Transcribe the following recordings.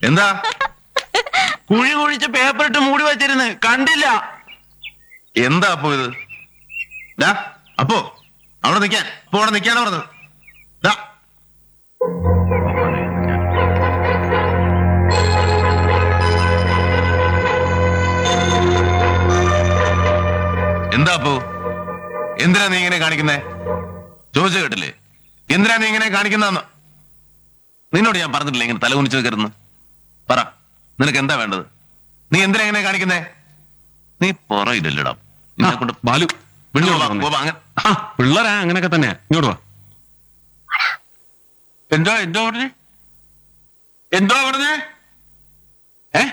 എന്താ കുഴി കുഴിച്ച് പേപ്പർ ഇട്ട് മൂടി വെച്ചിരുന്ന് കണ്ടില്ല എന്താ അപ്പോ ഇത് ഡാ അപ്പോ അവിടെ നിക്കാൻ അപ്പോ അവിടെ നിക്കാനാ പറഞ്ഞത് ഡാ എന്താ അപ്പോ എന്തിനാ നീ ഇങ്ങനെ കാണിക്കുന്നേ ചോദിച്ചു കേട്ടില്ലേ എന്തിനാ നീ ഇങ്ങനെ കാണിക്കുന്നതെന്ന് നിന്നോട് ഞാൻ പറഞ്ഞിട്ടില്ല ഇങ്ങനെ തല കുനിച്ച് വെക്കരുന്ന് പറ നിനക്ക് എന്താ വേണ്ടത് നീ എന്തിനാ ഇങ്ങനെ കാണിക്കുന്നേ നീ പറയില്ലല്ലോടാ നിന്നെ കൊണ്ട് ബാലു വിളിച്ചോളാം. വിളിച്ചോളാം പോ, അങ്ങനെ ആ പിള്ളേരാ അങ്ങനെയൊക്കെ തന്നെയാ ഇങ്ങോട്ട് വാ എന്തോ എന്തോ പറഞ്ഞേ എന്തോ പറഞ്ഞേ ഏ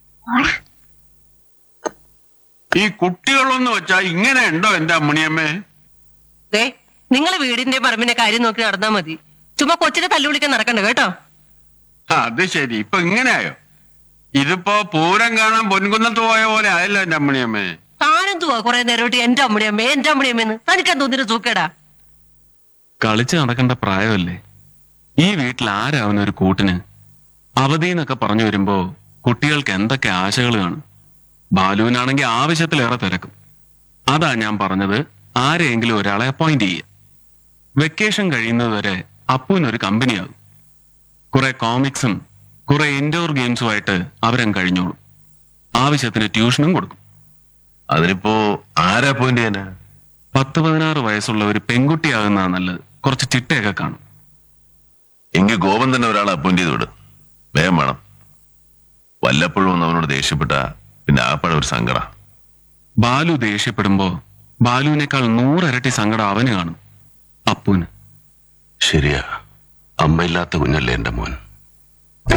ഈ കുട്ടികളൊന്ന് വെച്ചാ ഇങ്ങനെ ഉണ്ടോ എന്റെ അമ്മണിയമ്മേ ദേ നിങ്ങൾ വീടിന്റെ പറമ്പിന്റെ കാര്യം നോക്കി നടന്നാ മതി ചുമ്മാ കൊച്ചിനെ തല്ലുവിളിക്കാൻ നടക്കണ്ട കേട്ടോ ആ, അത് ശരി ഇപ്പൊ ഇങ്ങനെയായോ ഇതിപ്പോ പൂരം കാണാൻ പൊൻകുന്നത്ത് പോയ പോലെ ആയല്ലോ എന്റെ അമ്മണിയമ്മേ താനെന്തുവാ കുറെ നേരമായിട്ട് എന്റെ അമ്മടിയമ്മേ എന്റെ അമ്മടിയമ്മേന്ന് തനിക്കാൻ തോന്നിട്ട് സൂക്കേടാ കളിച്ച് നടക്കേണ്ട പ്രായമല്ലേ ഈ വീട്ടിൽ ആരാ അവനൊരു കൂട്ടിന് അവധി എന്നൊക്കെ പറഞ്ഞു വരുമ്പോ കുട്ടികൾക്ക് എന്തൊക്കെ ആശകൾ കാണും ബാലുവിനാണെങ്കിൽ ആവശ്യത്തിലേറെ തിരക്കും അതാ ഞാൻ പറഞ്ഞത് ആരെയെങ്കിലും ഒരാളെ അപ്പോയിന്റ് ചെയ്യുക വെക്കേഷൻ കഴിയുന്നത് വരെ അപ്പുവിനൊരു കമ്പനിയാകും കുറെ കോമിക്സും കുറെ ഇൻഡോർ ഗെയിംസുമായിട്ട് അവരങ്ങ് കഴിഞ്ഞോളും ആവശ്യത്തിന് ട്യൂഷനും കൊടുക്കും അതിനിപ്പോ ആരാ പോയിന്റ് ചെയ്യാനാ പത്ത് പതിനാറ് വയസ്സുള്ള ഒരു പെൺകുട്ടിയാകുന്നതാണ് നല്ലത് കുറച്ച് ചിട്ടയൊക്കെ കാണും എങ്കിൽ ഗോപൻ തന്നെ ഒരാളെ അപ്പോയിന്റ് ചെയ്ത് വിട് വേഗം വേണം വല്ലപ്പോഴും ഒന്ന് അവനോട് ദേഷ്യപ്പെട്ട പിന്നെ ആപ്പഴ ഒരു സങ്കട ബാലു ദേഷ്യപ്പെടുമ്പോ ബാലുവിനേക്കാൾ നൂറിരട്ടി സങ്കടം അവന് കാണും അപ്പുവിന് ശരിയാ അമ്മയില്ലാത്ത കുഞ്ഞല്ലേ എന്റെ മോൻ